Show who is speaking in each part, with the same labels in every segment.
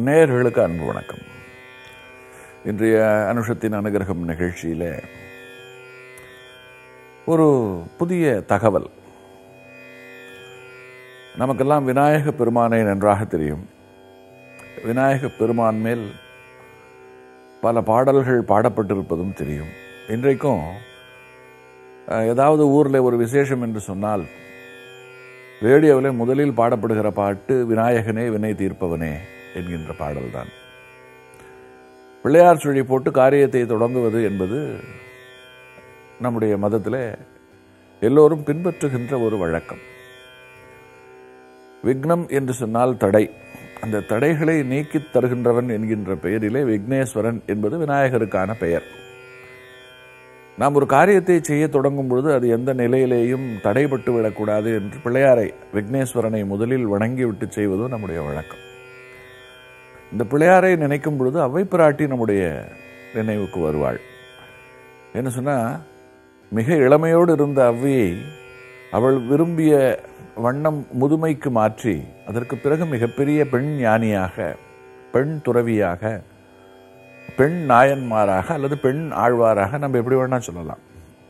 Speaker 1: நேயர்களுக்கு அன்பு வணக்கம் இன்றைய அனுஷத்தின் அனுகிரகம் நிகழ்ச்சியில ஒரு புதிய தகவல் நமக்கெல்லாம் விநாயக பெருமானை நன்றாக தெரியும் விநாயக பெருமான் மேல் பல பாடல்கள் பாடப்பட்டிருப்பதும் தெரியும் இன்றைக்கும் அஹ், ஏதாவது ஊரில் ஒரு விசேஷம் என்று சொன்னால் ரேடியோவில் முதலில் பாடப்படுகிற பாட்டு விநாயகனே வினை தீர்ப்பவனே என்கின்ற பாடல்தான் பிள்ளையார் சுழி போட்டு காரியத்தை தொடங்குவது என்பது நம்முடைய மதத்தில் எல்லோரும் பின்பற்றுகின்ற ஒரு வழக்கம் விக்னம் என்று சொன்னால் தடை அந்த தடைகளை நீக்கித் தருகின்றவன் என்கின்ற பெயரிலே விக்னேஸ்வரன் என்பது விநாயகருக்கான பெயர் நாம் ஒரு காரியத்தை செய்ய தொடங்கும் பொழுது அது எந்த நிலையிலேயும் தடைபட்டு விடக்கூடாது என்று பிள்ளையாரை விக்னேஸ்வரனை முதலில் வணங்கிவிட்டு செய்வது நம்முடைய வழக்கம் இந்த பிள்ளையாரை நினைக்கும் பொழுது அவை பிராட்டி நம்முடைய நினைவுக்கு வருவாள் என்ன சொன்னா மிக இளமையோடு இருந்த அவ்வையை அவள் விரும்பிய வண்ணம் முதுமைக்கு மாற்றி அதற்கு பிறகு மிகப்பெரிய பெண் ஞானியாக பெண் துறவியாக பெண் நாயன்மாராக அல்லது பெண் ஆழ்வாராக நம்ம எப்படி வேணா சொல்லலாம்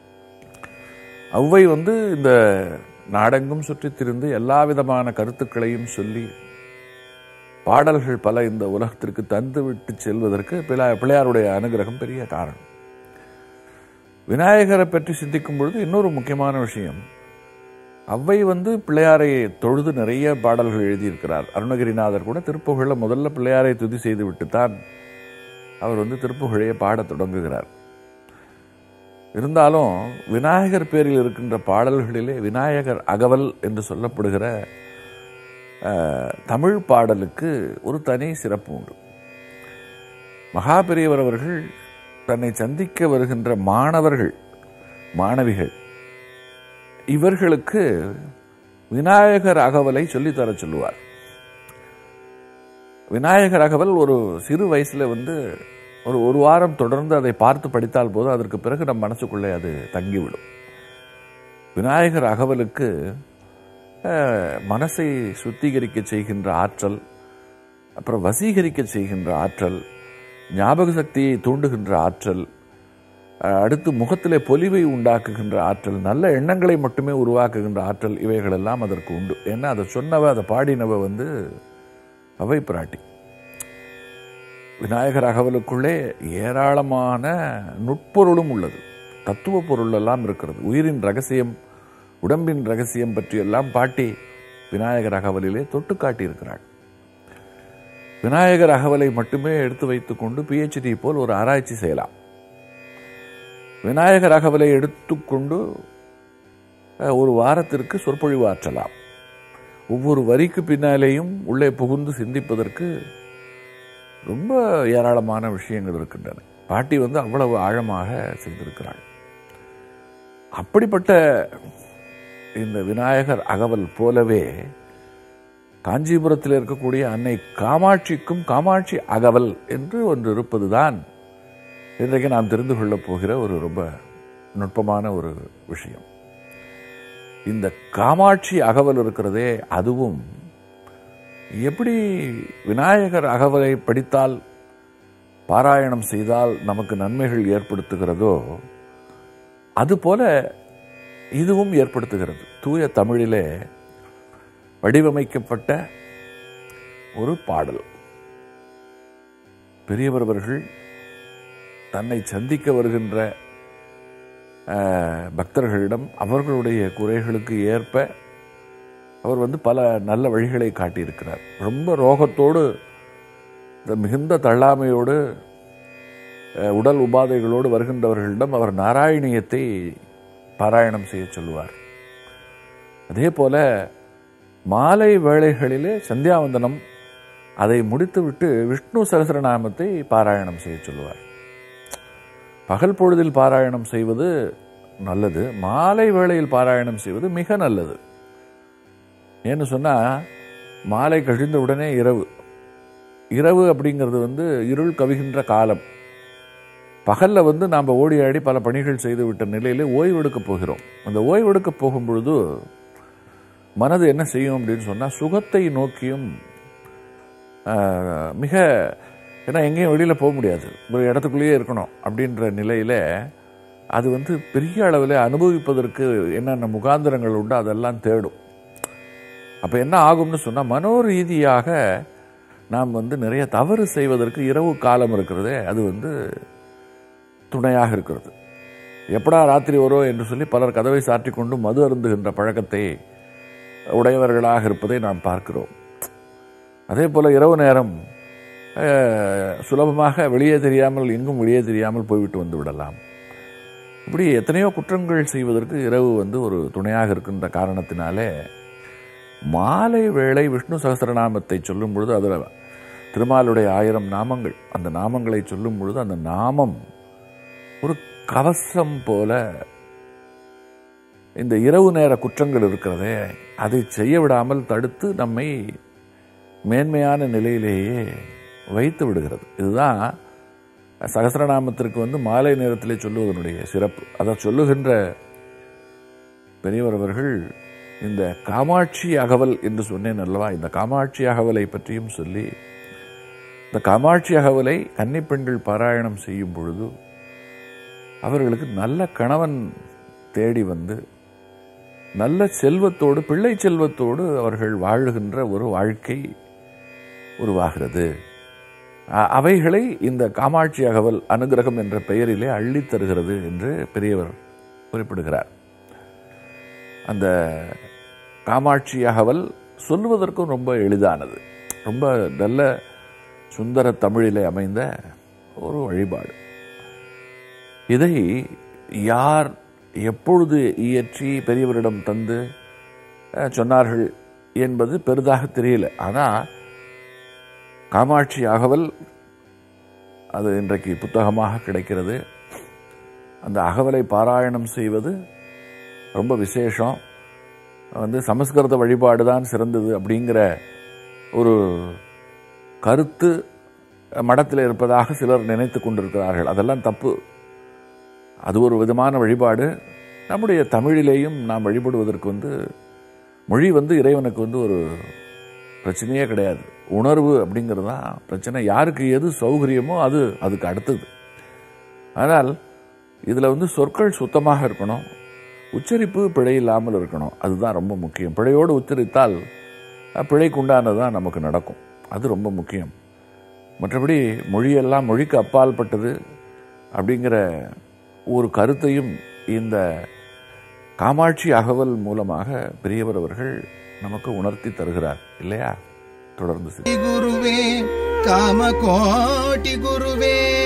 Speaker 1: ஔவை வந்து இந்த நாடெங்கும் சுற்றித் திரிந்து எல்லா விதமான கருத்துக்களையும் சொல்லி பாடல்கள் பல இந்த உலகத்திற்கு தந்து விட்டு செல்வதற்கு பிள்ளை- பிள்ளையாருடைய அனுகிரகம் பெரிய காரணம் விநாயகரை பற்றி சிந்திக்கும் பொழுது இன்னொரு முக்கியமான விஷயம் ஔவை வந்து பிள்ளையாரை தொழுது நிறைய பாடல்கள் எழுதியிருக்கிறார் அருணகிரிநாதர் கூட திருப்புகழ முதல்ல பிள்ளையாரை துதி செய்து விட்டுத்தான் அவர் வந்து திருப்புகழையை பாடத் தொடங்குகிறார் இருந்தாலும் விநாயகர் பேரில் இருக்கின்ற பாடல்களிலே விநாயகர் அகவல் என்று சொல்லப்படுகிற அஹ், தமிழ் பாடலுக்கு ஒரு தனி சிறப்பு உண்டு மகாபெரியவர் அவர்கள் தன்னை சந்திக்க வருகின்ற மாணவர்கள் மாணவிகள் இவர்களுக்கு விநாயகர் அகவலை சொல்லித்தரச் சொல்லுவார் விநாயகர் அகவல் ஒரு சிறு வயசுல வந்து ஒரு ஒரு வாரம் தொடர்ந்து அதை பார்த்து படித்தால் போதும் அதற்கு பிறகு நம் மனசுக்குள்ளே அது தங்கிவிடும் விநாயகர் அகவலுக்கு அஹ், மனசை சுத்திகரிக்க செய்கின்ற ஆற்றல் அப்புறம் வசீகரிக்க செய்கின்ற ஆற்றல் ஞாபக சக்தியை தூண்டுகின்ற ஆற்றல் அஹ், அடுத்து முகத்திலே பொலிவை உண்டாக்குகின்ற ஆற்றல் நல்ல எண்ணங்களை மட்டுமே உருவாக்குகின்ற ஆற்றல் இவைகளெல்லாம் அதற்கு உண்டு ஏன்னா அதை சொன்னவ அதை பாடினவ வந்து அவை பிராட்டி விநாயகர் அகவலுக்குள்ளே ஏராளமான நுட்பொருளும் உள்ளது தத்துவ பொருள் எல்லாம் இருக்கிறது உயிரின் ரகசியம் உடம்பின் ரகசியம் பற்றியெல்லாம் பாட்டி விநாயகர் அகவலிலே தொட்டு காட்டியிருக்கிறாள் விநாயகர் அகவலை மட்டுமே எடுத்து வைத்துக்கொண்டு பிஹெச்டி போல் ஒரு ஆராய்ச்சி செய்யலாம் விநாயகர் அகவலை எடுத்துக்கொண்டு அஹ், ஒரு வாரத்திற்கு சொற்பொழிவு ஆற்றலாம் ஒவ்வொரு வரிக்கு பின்னாலேயும் உள்ளே புகுந்து சிந்திப்பதற்கு ரொம்ப ஏராளமான விஷயங்கள் இருக்கின்றன பாட்டி வந்து அவ்வளவு ஆழமாக செய்திருக்கிறாள் அப்படிப்பட்ட இந்த விநாயகர் அகவல் போலவே காஞ்சிபுரத்தில் இருக்கக்கூடிய அன்னை காமாட்சிக்கும் காமாட்சி அகவல் என்று ஒன்று இருப்பதுதான் இன்றைக்கு நாம் தெரிந்து கொள்ளப் போகிற ஒரு ரொம்ப நுட்பமான ஒரு விஷயம் இந்த காமாட்சி அகவல் இருக்கிறதே அதுவும் எப்படி விநாயகர் அகவலை படித்தால் பாராயணம் செய்தால் நமக்கு நன்மைகள் ஏற்படுத்துகிறதோ அதுபோல இதுவும் ஏற்படுத்துகிறது தூய தமிழிலே வடிவமைக்கப்பட்ட ஒரு பாடல் பெரியவர் அவர்கள் தன்னை சந்திக்க வருகின்ற அஹ், பக்தர்களிடம் அவர்களுடைய குறைகளுக்கு ஏற்ப அவர் வந்து பல நல்ல வழிகளை காட்டியிருக்கிறார் ரொம்ப ரோகத்தோடு இந்த மிகுந்த தள்ளாமையோடு அஹ், உடல் உபாதைகளோடு வருகின்றவர்களிடம் அவர் நாராயணியத்தை பாராயணம் செய்ய சொல்லுவார் அதே போல மாலை வேளைகளிலே சந்தியாவந்தனம் அதை முடித்துவிட்டு விஷ்ணு சகசிரநாமத்தை பாராயணம் செய்ய சொல்லுவார் பகல் பொழுதில் பாராயணம் செய்வது நல்லது மாலை வேளையில் பாராயணம் செய்வது மிக நல்லது ஏன்னு சொன்னா மாலை கழிந்த உடனே இரவு இரவு அப்படிங்கிறது வந்து இருள் கவிகின்ற காலம் பகல்ல வந்து நாம் ஓடி ஆடி பல பணிகள் செய்து விட்ட நிலையிலே ஓய்வெடுக்க போகிறோம் அந்த ஓய்வெடுக்க போகும் பொழுது மனது என்ன செய்யும் அப்படின்னு சொன்னா சுகத்தை நோக்கியும் ஆஹ், மிக ஏன்னா எங்கேயும் வெளியில் போக முடியாது ஒரு இடத்துக்குள்ளேயே இருக்கணும் அப்படின்ற நிலையில் அது வந்து பெரிய அளவில் அனுபவிப்பதற்கு என்னென்ன முகாந்திரங்கள் உண்டோ அதெல்லாம் தேடும் அப்போ என்ன ஆகும்னு சொன்னால் மனோரீதியாக நாம் வந்து நிறைய தவறு செய்வதற்கு இரவு காலம் இருக்கிறதே அது வந்து துணையாக இருக்கிறது எப்படா ராத்திரி வரும் என்று சொல்லி பலர் கதவை சாற்றிக் கொண்டு மது அருந்துகின்ற பழக்கத்தை உடையவர்களாக இருப்பதை நாம் பார்க்கிறோம் அதே போல இரவு நேரம் அஹ், சுலபமாக வெளியே தெரியாமல் எங்கும் வெளியே தெரியாமல் போய்விட்டு வந்து விடலாம் இப்படி எத்தனையோ குற்றங்கள் செய்வதற்கு இரவு வந்து ஒரு துணையாக இருக்கின்ற காரணத்தினாலே மாலை வேளை விஷ்ணு சகஸ்ரநாமத்தை சொல்லும் பொழுது அதில் திருமாலுடைய ஆயிரம் நாமங்கள் அந்த நாமங்களை சொல்லும் பொழுது அந்த நாமம் ஒரு கவசம் போல இந்த இரவு நேர குற்றங்கள் இருக்கிறதே அதை செய்ய விடாமல் தடுத்து நம்மை மேன்மையான நிலையிலேயே வைத்து விடுகிறது இதுதான் சகஸ்ரநாமத்திற்கு வந்து மாலை நேரத்திலே சொல்லுவதனுடைய சிறப்பு அதை சொல்லுகின்ற பெரியவர் அவர்கள் இந்த காமாட்சி அகவல் என்று சொன்னேன் அல்லவா இந்த காமாட்சி அகவலை பற்றியும் சொல்லி இந்த காமாட்சி அகவலை கன்னி பெண்கள் பாராயணம் செய்யும் பொழுது அவர்களுக்கு நல்ல கணவன் தேடி வந்து நல்ல செல்வத்தோடு பிள்ளை செல்வத்தோடு அவர்கள் வாழுகின்ற ஒரு வாழ்க்கை உருவாகிறது அ- அவைகளை இந்த காமாட்சி அகவல் அனுகிரகம் என்ற பெயரிலே அள்ளித் தருகிறது என்று பெரியவர் குறிப்பிடுகிறார் அந்த காமாட்சி அகவல் சொல்லுவதற்கும் ரொம்ப எளிதானது ரொம்ப நல்ல சுந்தர தமிழிலே அமைந்த ஒரு வழிபாடு இதை யார் எப்பொழுது இயற்றி பெரியவரிடம் தந்து அஹ், சொன்னார்கள் என்பது பெரிதாக தெரியல ஆனால் காமாட்சி அகவல் அது இன்றைக்கு புத்தகமாக கிடைக்கிறது அந்த அகவலை பாராயணம் செய்வது ரொம்ப விசேஷம் வந்து சமஸ்கிருத வழிபாடு தான் சிறந்தது அப்படிங்கிற ஒரு கருத்து மடத்தில் இருப்பதாக சிலர் நினைத்து கொண்டிருக்கிறார்கள் அதெல்லாம் தப்பு அது ஒரு விதமான வழிபாடு நம்முடைய தமிழிலேயும் நாம் வழிபடுவதற்கு வந்து மொழி வந்து இறைவனுக்கு வந்து ஒரு பிரச்சனையே கிடையாது உணர்வு அப்படிங்கிறது தான் பிரச்சனை யாருக்கு எது சௌகரியமோ அது அதுக்கு அடுத்தது ஆனால் இதில் வந்து சொற்கள் சுத்தமாக இருக்கணும் உச்சரிப்பு பிழை இல்லாமல் இருக்கணும் அதுதான் ரொம்ப முக்கியம் பிழையோடு உச்சரித்தால் அஹ், பிழைக்கு உண்டானது தான் நமக்கு நடக்கும் அது ரொம்ப முக்கியம் மற்றபடி மொழியெல்லாம் மொழிக்கு அப்பால்பட்டது அப்படிங்கிற ஒரு கருத்தையும் இந்த காமாட்சி அகவல் மூலமாக பெரியவர் அவர்கள் நமக்கு உணர்த்தி தருகிறார் இல்லையா தொடர்ந்து சிந்திப்போம்.
Speaker 2: ಗುರುವೇ ಕಾಮಕೋಟಿ ಗುರುವೇ